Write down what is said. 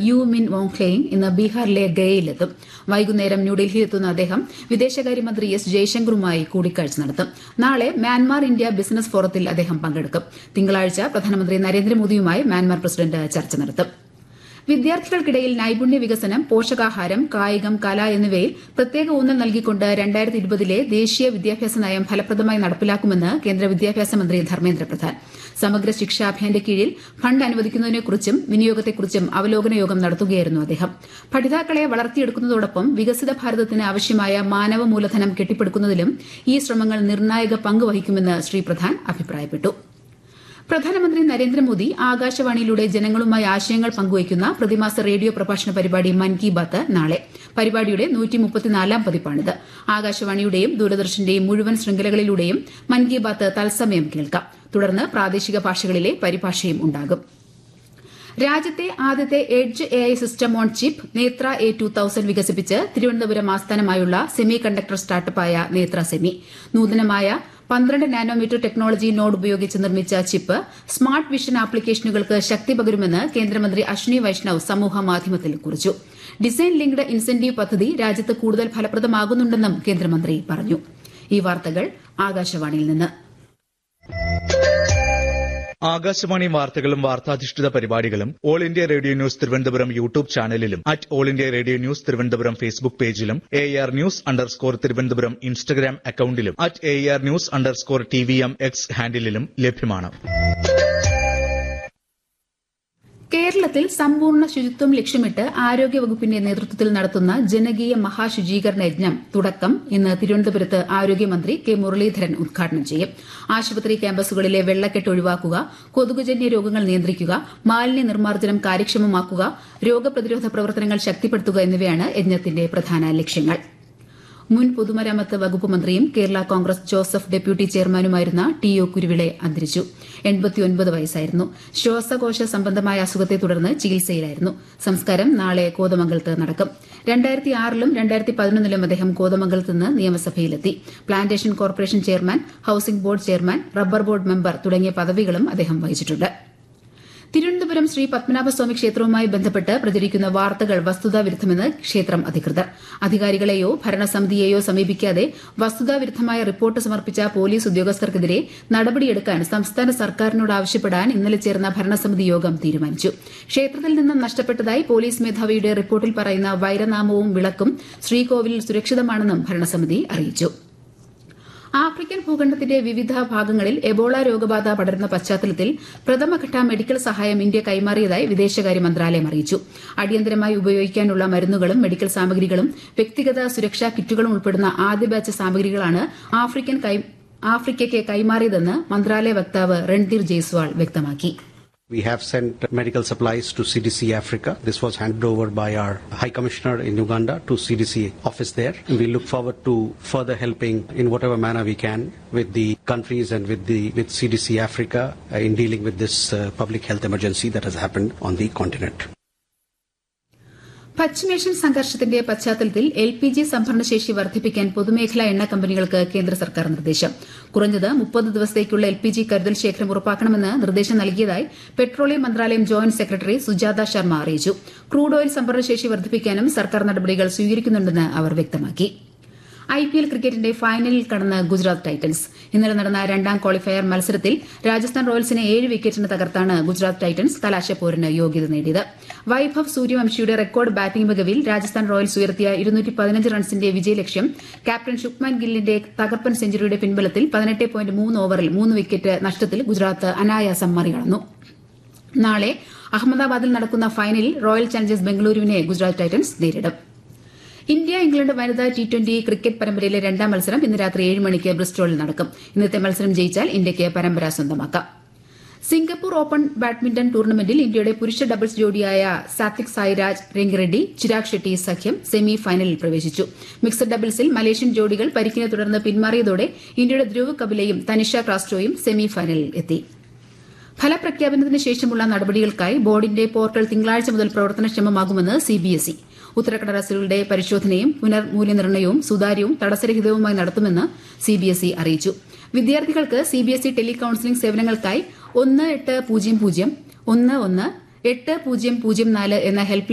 U മിൻ വോങ്ക്ലെയിങ് ഇന്ന് ബീഹാറിലെ ഗയയിലെത്തും വൈകുന്നേരം ന്യൂഡൽഹിയിലെത്തുന്ന അദ്ദേഹം വിദേശകാര്യമന്ത്രി എസ് ജയശങ്കറുമായി കൂടിക്കാഴ്ച നടത്തും നാളെ മ്യാൻമാർ ഇന്ത്യ ബിസിനസ് ഫോറത്തിൽ അദ്ദേഹം പങ്കെടുക്കും തിങ്കളാഴ്ച പ്രധാനമന്ത്രി നരേന്ദ്രമോദിയുമായി മ്യാൻമാർ പ്രസിഡന്റ് ചർച്ച നടത്തും വിദ്യാർത്ഥികൾക്കിടയിൽ നൈപുണ്യ വികസനം പോഷകാഹാരം കായികം കല എന്നിവയിൽ പ്രത്യേക ഊന്നൽ നൽകിക്കൊണ്ട് രണ്ടായിരത്തി ഇരുപതിലെ ദേശീയ വിദ്യാഭ്യാസ നയം ഫലപ്രദമായി നടപ്പിലാക്കുമെന്ന് കേന്ദ്ര വിദ്യാഭ്യാസ മന്ത്രി ധർമ്മേന്ദ്ര പ്രധാൻ സമഗ്ര ശിക്ഷാ അഭിയാന്റെ കീഴിൽ ഫണ്ട് അനുവദിക്കുന്നതിനെക്കുറിച്ചും വിനിയോഗത്തെക്കുറിച്ചും അവലോകന യോഗം നടത്തുകയായിരുന്നു അദ്ദേഹം പഠിതാക്കളെ വളർത്തിയെടുക്കുന്നതോടൊപ്പം വികസിത ഭാരതത്തിന് ആവശ്യമായ മാനവ മൂലധനം കെട്ടിപ്പടുക്കുന്നതിലും ഈ ശ്രമങ്ങൾ നിർണായക പങ്ക് വഹിക്കുമെന്ന് ശ്രീ പ്രധാൻ അഭിപ്രായപ്പെട്ടു പ്രധാനമന്ത്രി നരേന്ദ്രമോദി ആകാശവാണിയിലൂടെ ജനങ്ങളുമായി ആശയങ്ങൾ പങ്കുവയ്ക്കുന്ന പ്രതിമാസ റേഡിയോ പ്രഭാഷണ പരിപാടി മൻ കി ബാത്ത് നാളെ പരിപാടിയുടെ നൂറ്റിമുപ്പത്തിനാലാം പതിപ്പാണിത് ആകാശവാണിയുടെയും ദൂരദർശന്റെയും മുഴുവൻ ശൃംഖലകളിലൂടെയും മൻ കി ബാത്ത് തത്സമയം കേൾക്കാം തുടർന്ന് പ്രാദേശിക ഭാഷകളിലെ പരിഭാഷയും ഉണ്ടാകും രാജ്യത്തെ ആദ്യത്തെ edge A I system on chip Netra A two thousand വികസിപ്പിച്ച് തിരുവനന്തപുരം ആസ്ഥാനമായുള്ള സെമി കണ്ടക്ടർ സ്റ്റാർട്ടപ്പായ നേത്ര സെമി നൂതനമായ പന്ത്രണ്ട് നാനോമീറ്റർ ടെക്നോളജി നോഡ് ഉപയോഗിച്ച് നിർമ്മിച്ച ചിപ്പ് സ്മാർട്ട് വിഷൻ ആപ്ലിക്കേഷനുകൾക്ക് ശക്തി പകരുമെന്ന് കേന്ദ്രമന്ത്രി അശ്വിനി വൈഷ്ണവ് സമൂഹ മാധ്യമത്തിൽ കുറിച്ചു ഡിസൈൻ ലിങ്ക്ഡ് ഇൻസെന്റീവ് പദ്ധതി രാജ്യത്ത് കൂടുതൽ ഫലപ്രദമാകുന്നുണ്ടെന്നും കേന്ദ്രമന്ത്രി പറഞ്ഞു ഈ വാർത്തകൾ ആകാശവാണിയിൽ നിന്ന് ആകാശവാണി വാർത്തകളും വാർത്താധിഷ്ഠിത പരിപാടികളും all India radio news Thiruvananthapuram YouTube ചാനലിലും at all India radio news Thiruvananthapuram Facebook പേജിലും A R news underscore Thiruvananthapuram Instagram അക്കൌണ്ടിലും at A R news underscore T V M X ഹാൻഡിലും ലഭ്യമാണ് കേരളത്തിൽ സമ്പൂർണ്ണ ശുചിത്വം ലക്ഷ്യമിട്ട് ആരോഗ്യവകുപ്പിന്റെ നേതൃത്വത്തിൽ നടത്തുന്ന ജനകീയ മഹാശുചീകരണ യജ്ഞം തുടക്കം ഇന്ന് തിരുവനന്തപുരത്ത് ആരോഗ്യമന്ത്രി കെ മുരളീധരൻ ഉദ്ഘാടനം ചെയ്യും ആശുപത്രി ക്യാമ്പസുകളിലെ വെള്ളക്കെട്ട് ഒഴിവാക്കുക കൊതുകുജന്യ രോഗങ്ങൾ നിയന്ത്രിക്കുക മാലിന്യ നിർമ്മാർജ്ജനം കാര്യക്ഷമമാക്കുക രോഗപ്രതിരോധ പ്രവർത്തനങ്ങൾ ശക്തിപ്പെടുത്തുക എന്നിവയാണ് യജ്ഞത്തിന്റെ പ്രധാന ലക്ഷ്യങ്ങൾ മുൻ പൊതുമരാമത്ത് വകുപ്പ് മന്ത്രിയും കേരള കോൺഗ്രസ് ജോസഫ് ഡെപ്യൂട്ടി ചെയർമാനുമായിരുന്ന ടി ഒ കുരുവിളെ അന്തരിച്ചു വയസ്സായിരുന്നു ശ്വാസകോശ സംബന്ധമായ അസുഖത്തെ തുടർന്ന് ചികിത്സയിലായിരുന്നു സംസ്കാരം നാളെ കോതമംഗലത്ത് നടക്കും രണ്ടായിരത്തി ആറിലും രണ്ടായിരത്തി പതിനൊന്നിലും അദ്ദേഹം കോതമംഗലത്ത് നിന്ന് നിയമസഭയിലെത്തി plantation corporation chairman housing board chairman rubber board member തുടങ്ങിയ പദവികളും അദ്ദേഹം വഹിച്ചിട്ടുണ്ട് തിരുവനന്തപുരം ശ്രീ പത്മനാഭസ്വാമി ക്ഷേത്രവുമായി ബന്ധപ്പെട്ട് പ്രചരിക്കുന്ന വാർത്തകൾ വസ്തുതാവിരുദ്ധമെന്ന് ക്ഷേത്രം അധികൃതർ അധികാരികളെയോ ഭരണസമിതിയെയോ സമീപിക്കാതെ വസ്തുതാവിരുദ്ധമായ റിപ്പോർട്ട് സമർപ്പിച്ച പോലീസ് ഉദ്യോഗസ്ഥർക്കെതിരെ നടപടിയെടുക്കാൻ സംസ്ഥാന സർക്കാരിനോട് ആവശ്യപ്പെടാൻ ഇന്നലെ ചേർന്ന ഭരണസമിതി യോഗം തീരുമാനിച്ചു ക്ഷേത്രത്തിൽ നിന്നും നഷ്ടപ്പെട്ടതായി പോലീസ് മേധാവിയുടെ റിപ്പോർട്ടിൽ പറയുന്ന വൈരനാമവും വിളക്കും ശ്രീകോവിലിൽ സുരക്ഷിതമാണെന്നും ഭരണസമിതി അറിയിച്ചു ആഫ്രിക്കൻ ഭൂഖണ്ഡത്തിന്റെ വിവിധ ഭാഗങ്ങളിൽ എബോള രോഗബാധ പടരുന്ന പശ്ചാത്തലത്തിൽ പ്രഥമഘട്ട മെഡിക്കൽ സഹായം ഇന്ത്യ കൈമാറിയതായി വിദേശകാര്യ മന്ത്രാലയം അറിയിച്ചു അടിയന്തരമായി ഉപയോഗിക്കാനുള്ള മരുന്നുകളും മെഡിക്കൽ സാമഗ്രികളും വ്യക്തിഗത സുരക്ഷാ കിറ്റുകളും ഉൾപ്പെടുന്ന ആദ്യ ബാച്ച് സാമഗ്രികളാണ് ആഫ്രിക്കൻ ആഫ്രിക്കയ്ക്ക് കൈമാറിയതെന്ന് മന്ത്രാലയ വക്താവ് രൺധീർ ജയ്സ്വാൾ വ്യക്തമാക്കി We have sent medical supplies to CDC Africa. This was handed over by our High Commissioner in Uganda to CDC office there. And we look forward to further helping in whatever manner we can with the countries and with the with CDC Africa uh, in dealing with this uh, public health emergency that has happened on the continent. പശ്ചിമേഷ്യൻ സംഘർഷത്തിന്റെ പശ്ചാത്തലത്തിൽ L P G സംഭരണശേഷി വർദ്ധിപ്പിക്കാൻ പൊതുമേഖലാ എണ്ണ കമ്പനികൾക്ക് കേന്ദ്ര സർക്കാർ നിർദ്ദേശം കുറഞ്ഞത് മുപ്പത് ദിവസത്തേക്കുള്ള എൽ പി ജി കരുതൽ ശേഖരം ഉറപ്പാക്കണമെന്ന് നിർദ്ദേശം നൽകിയതായി പെട്രോളിയം മന്ത്രാലയം ജോയിന്റ് സെക്രട്ടറി സുജാത ശർമ്മ അറിയിച്ചു ക്രൂഡ് ഓയിൽ സംഭരണശേഷി വർദ്ധിപ്പിക്കാനും സർക്കാർ നടപടികൾ സ്വീകരിക്കുന്നുണ്ടെന്ന് അവർ വ്യക്തമാക്കി ഐ പി എൽ ക്രിക്കറ്റിന്റെ ഫൈനലിൽ കടന്ന് ഗുജറാത്ത് ടൈറ്റൻസ് ഇന്നലെ നടന്ന രണ്ടാം ക്വാളിഫയർ മത്സരത്തിൽ രാജസ്ഥാൻ റോയൽസിനെ ഏഴ് വിക്കറ്റിന് തകർത്താണ് ഗുജറാത്ത് ടൈറ്റൻസ് കലാശപ്പോരിന് യോഗ്യത നേടിയത് വൈഭവ് സൂര്യവംശിയുടെ റെക്കോർഡ് ബാറ്റിംഗ് മികവിൽ രാജസ്ഥാൻ റോയൽസ് ഉയർത്തിയ റൺസിന്റെ വിജയലക്ഷ്യം ക്യാപ്റ്റൻ ശുക്മാൻ ഗില്ലിന്റെ തകർപ്പൻ സെഞ്ചുറിയുടെ പിൻബലത്തിൽ പതിനെട്ട് പോയിന്റ് മൂന്ന് ഓവറിൽ മൂന്ന് വിക്കറ്റ് നഷ്ടത്തിൽ ഗുജറാത്ത് അനായാസം മറികടന്നു നാളെ അഹമ്മദാബാദിൽ നടക്കുന്ന ഫൈനലിൽ റോയൽ ചലഞ്ചേഴ്സ് ബംഗളൂരുവിനെ ഗുജറാത്ത് ടൈറ്റൻസ് നേരിടും ഇന്ത്യ ഇംഗ്ലണ്ട് വനിതാ ടി ട്വന്റി ക്രിക്കറ്റ് പരമ്പരയിലെ രണ്ടാം മത്സരം ഇന്ന് രാത്രി ഏഴ് മണിക്ക് ബ്രിസ്റ്റോളിൽ നടക്കും ഇന്നത്തെ മത്സരം ജയിച്ചാൽ ഇന്ത്യയ്ക്ക് പരമ്പര സ്വന്തമാക്കാം സിംഗപ്പൂർ ഓപ്പൺ ബാഡ്മിന്റൺ ടൂർണമെന്റിൽ ഇന്ത്യയുടെ പുരുഷ ഡബിൾസ് ജോഡിയായ സാത്വിക് സായിരാജ് രംഗറെഡ്ഡി ചിരാഗ് ഷെട്ടി സഖ്യം സെമി ഫൈനലിൽ പ്രവേശിച്ചു മിക്സഡ് ഡബിൾസിൽ മലേഷ്യൻ ജോഡികൾ പരിക്കിനെ തുടർന്ന് പിന്മാറിയതോടെ ഇന്ത്യയുടെ ധ്രുവ് കപിലയും തനിഷ ക്രാസ്ട്രോയും സെമി ഫൈനലിൽ എത്തി ഫലപ്രഖ്യാപനത്തിന് ശേഷമുള്ള നടപടികൾക്കായി ബോർഡിന്റെ പോർട്ടൽ തിങ്കളാഴ്ച മുതൽ പ്രവർത്തനക്ഷമമാകുമെന്ന് സിബിഎസ്ഇ ഉത്തരക്കടലാസുകളുടെ പരിശോധനയും പുനർമൂല്യനിർണ്ണയവും സുതാര്യവും തടസ്സരഹിതവുമായി നടത്തുമെന്ന് സിബിഎസ്ഇ അറിയിച്ചു വിദ്യാർത്ഥികൾക്ക് സിബിഎസ്ഇ ടെലി കൌൺസിലിംഗ് സേവനങ്ങൾക്കായി ഒന്ന് എട്ട് പൂജ്യം പൂജ്യം ഒന്ന് ഒന്ന് എട്ട് പൂജ്യം പൂജ്യം നാല് എന്ന ഹെൽപ്പ്